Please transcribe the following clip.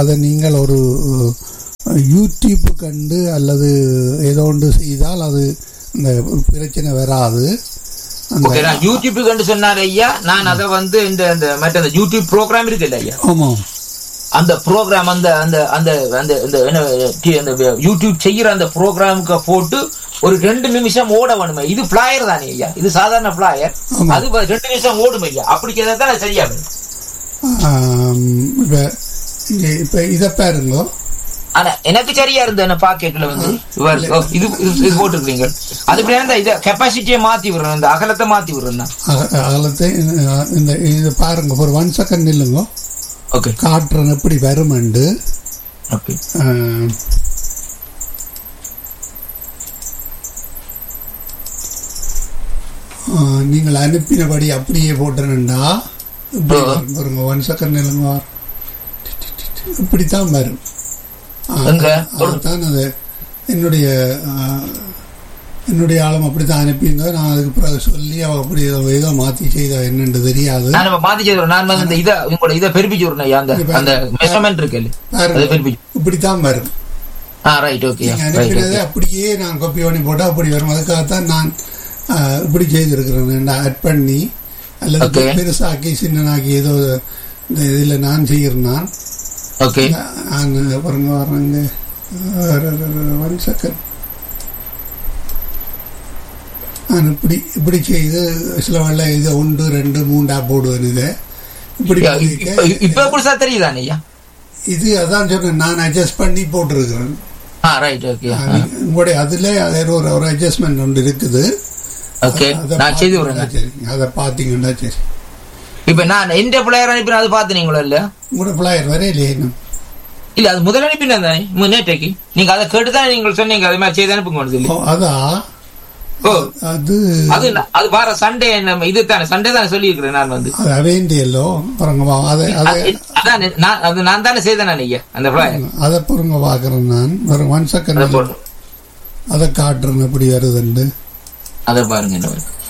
அதை நீங்கள் ஒரு அஹ், யூடியூப் கண்டு அல்லது ஏதோ ஒன்று செய்தால் அது இந்த பிரச்சனை வராது அந்த ஓகே நான் யூடியூப் கண்டு சொன்னார் ஐயா நான் அதை வந்து இந்த இந்த மற்ற அந்த யூடியூப் ப்ரோக்ராம் இருக்குல்ல ஐயா ஆமாம் அந்த ப்ரோக்ராம் அந்த அந்த அந்த அந்த இந்த என்ன டி- அந்த யூடியூப் செய்யற அந்த ப்ரோக்ராமுக்கு போட்டு ஒரு ரெண்டு நிமிஷம் ஓட வேணுமே இது பிளாயர் தானே ஐயா இது சாதாரண பிளாயர் ஆமா. அது ப- ரெண்டு நிமிஷம் ஓடும் ஐயா அப்படி செய்தா தான் சரியா வரும். ஆம், இப்ப இங்க இப்ப இதை பாருங்க ஆனா எனக்கு சரியா இருந்த என்ன பாக்கெட்ல வந்து இவர் ஓ, இது இது- இது போட்டுருக்கீங்க அது இந்த இத கெப்பாசிட்டியை மாத்தி விடுறேன் இந்த அகலத்தை மாத்தி விடுறேன் தான் அக- அகலத்தை அஹ், இந்த இது பாருங்க ஒரு ஒன் செகண்ட் நில்லுங்க ஓகே காட்டுறேன் எப்படி வருமெண்டு ஓகே அஹ், அஹ், நீங்கள் அனுப்பினபடி அப்படியே போட்டேன்டா இப்படி ஆ. வரும். பாருங்க ஒன் செகண்ட் நில்லுங்க இப்படித்தான் வரும் அஹ், எங்க? அதுதான் அது என்னுடைய அஹ், என்னுடைய ஆளும் அப்படித்தான் அனுப்பியிருந்தோம் நான் அதுக்கு பிறகு சொல்லி அவ அப்படி ஏதோ ஏதோ மாத்தி செய்தா என்னன்னு தெரியாது நான் நம்ம மாத்தி செய்றோம் நான் வந்து இந்த இதை உங்களோட இதை பெருப்பிச்சு விடுறேன் ஐயா அந்த அந்த மெஷர்மெண்ட் இருக்கு அதை பாருங்க பெருப்பிச்சு இப்படித்தான் வரும் ஆ ரைட் ஓகே நீங்க ரைட் அனுப்பினதை அப்படியே நான் காப்பி பண்ணி போட்டா அப்படி வரும் அதுக்காகத்தான் நான் ஆஹ், இப்படி செய்திருக்கிறேன் ஆட் பண்ணி அல்லது Okay. பெருசாக்கி சின்னனாக்கி ஏதோ இந்த இதில் நான் செய்கிறேன் நான் ஓகே நான் பாருங்க வர்றேங்க ஒன் செகண்ட் நான் இப்படி இப்படி செய்து சில வேளை இது ஒன்று ரெண்டு மூண்டா போடுவேன் இதை இப்படி இப்ப போயிருக்க, இப்ப புதுசா தெரியுதானே ஐயா இது அதான் சொன்னேன் நான் அட்ஜஸ்ட் பண்ணி போட்டிருக்கிறேன் ஆ ரைட் ஓகே உங்களுடைய அதுல அது ஒரு ஒரு அட்ஜஸ்ட்மெண்ட் ஒன்று இருக்குது ஓகே அதை நான் செய்து பார்த்தீங்கன்னா விடுறேன் சரி அதை பார்த்தீங்கன்னா சரி இப்ப நான் எந்த பிளேயர் அனுப்பின அது பாத்துனீங்களோ இல்ல உங்களோட பிள்ளையர் வரையிலே இன்னும் இல்ல அது முதல் அனுப்பினா தானே மு- நேற்றைக்கு நீங்க அதை கேட்டுதான் நீங்கள் சொன்னீங்க அது மாதிரி செய்து அனுப்புங்க சொல்லி ஓ, அதா ஓ அது அது ந- அது வார சண்டே நம்ம இது தானே சண்டே தானே சொல்லியிருக்கிறேன் நான் வந்து அது அவேண்டியல்லோ பாருங்க வா அதை அதை அது- அதான் நான் அது நான் தானே செய்தேன் நீங்க அந்த பிளேயர் அதை பாருங்க பார்க்குறேன் நான் ஒரு ஒன் அதை செகண்ட் போட்டு அதை காட்டுறேன் எப்படி வருதுண்டு அதை பாருங்க என்ன வருது.